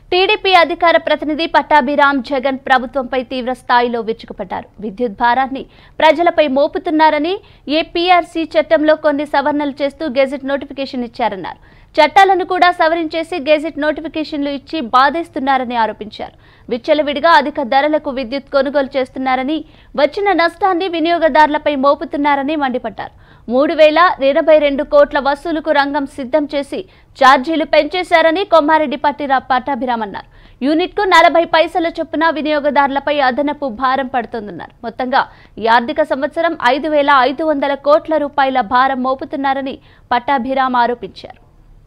TDP అధికార ప్రతినిధి పట్టాభిరామ్ జగన్ ప్రభుత్వంపై తీవ్ర స్థాయిలో విరుచుకుపడ్డారు విద్యుత్ భారాన్ని ప్రజలపై మోపుతున్నారని ఏపీఆర్సీ చట్టంలో కొన్ని సవరణలు చేస్తూ గెజెట్ నోటిఫికేషన్ ఇచ్చారన్నారు చట్టాలను కూడా సవరించేసి గెజెట్ నోటిఫికేషన్లు ఇచ్చి బాధేస్తున్నారని ఆరోపించారు విచ్చలవిడిగా అధిక ధరలకు విద్యుత్ కొనుగోలు చేస్తున్నారని వచ్చిన నష్టాన్ని వినియోగదారులపై మోపుతున్నారని మండిపడ్డారు మూడు వేల ఎనభై రెండు కోట్ల వసూలుకు రంగం సిద్ధం చేసి ఛార్జీలు పెంచేశారని కొమ్మారెడ్డి పట్టిరా పట్టాభిరామ్ అన్నారు యూనిట్కు నలభై పైసల చొప్పున వినియోగదారులపై అదనపు భారం పడుతుందన్నారు మొత్తంగా ఈ ఆర్థిక సంవత్సరం ఐదు వేల ఐదు వందల కోట్ల రూపాయల భారం మోపుతున్నారని పట్టాభిరామ్ ఆరోపించారు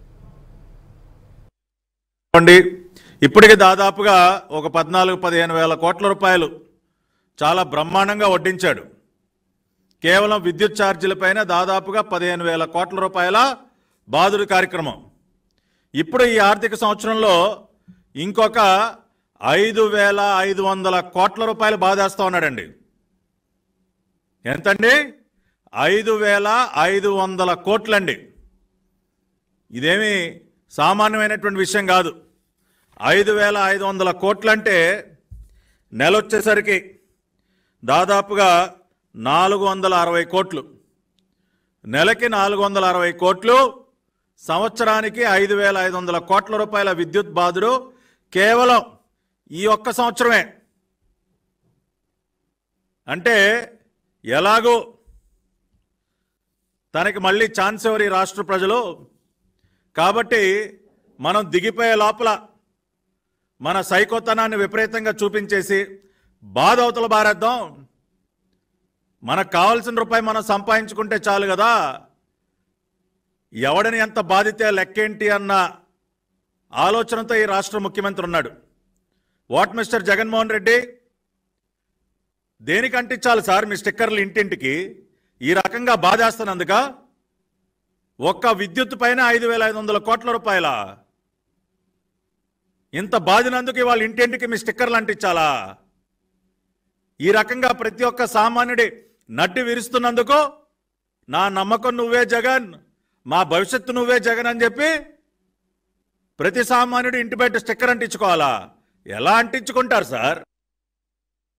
అండి ఇప్పటికి దాదాపుగా ఒక పద్నాలుగు పదిహేను వేల కోట్ల రూపాయలు చాలా బ్రహ్మాండంగా వడ్డించాడు కేవలం విద్యుత్ ఛార్జీలపైన దాదాపుగా పదిహేను వేల కోట్ల రూపాయల బాదుడు కార్యక్రమం ఇప్పుడు ఈ ఆర్థిక సంవత్సరంలో ఇంకొక ఐదు వేల ఐదు వందల కోట్ల రూపాయలు బాధేస్తా ఉన్నాడండి ఎంతండి ఐదు వేల ఐదు వందల కోట్లండి ఇదేమి సామాన్యమైనటువంటి విషయం కాదు ఐదు వేల ఐదు వందల కోట్లంటే నెల వచ్చేసరికి దాదాపుగా నాలుగు వందల అరవై కోట్లు నెలకి నాలుగు వందల అరవై కోట్లు సంవత్సరానికి ఐదు వేల ఐదు వందల కోట్ల రూపాయల విద్యుత్ బాధుడు కేవలం ఈ ఒక్క సంవత్సరమే అంటే ఎలాగో తనకి మళ్ళీ ఛాన్స్ ఎవరు ఈ రాష్ట్ర ప్రజలు కాబట్టి మనం దిగిపోయే లోపల మన సైకోతనాన్ని విపరీతంగా చూపించేసి బాధ అవతల బారేద్దాం మనకు కావాల్సిన రూపాయి మనం సంపాదించుకుంటే చాలు కదా ఎవడిని ఎంత బాధితే లెక్కేంటి అన్న ఆలోచనతో ఈ రాష్ట్ర ముఖ్యమంత్రి ఉన్నాడు వాట్ మిస్టర్ జగన్మోహన్ రెడ్డి దేనికి అంటించాలి సార్ మీ స్టిక్కర్లు ఇంటింటికి ఈ రకంగా బాధేస్తున్నందుక ఒక్క విద్యుత్ పైన ఐదు వేల ఐదు వందల కోట్ల రూపాయల ఇంత బాధినందుకు ఇవాళ ఇంటింటికి మీ స్టిక్కర్లు అంటించాలా ఈ రకంగా ప్రతి ఒక్క సామాన్యుడి నడ్డి విరుస్తున్నందుకు నా నమ్మకం నువ్వే జగన్ మా భవిష్యత్తు నువ్వే జగన్ అని చెప్పి ప్రతి సామాన్యుడు ఇంటి బయట స్టిక్కర్ అంటించుకోవాలా ఎలా అంటించుకుంటారు సార్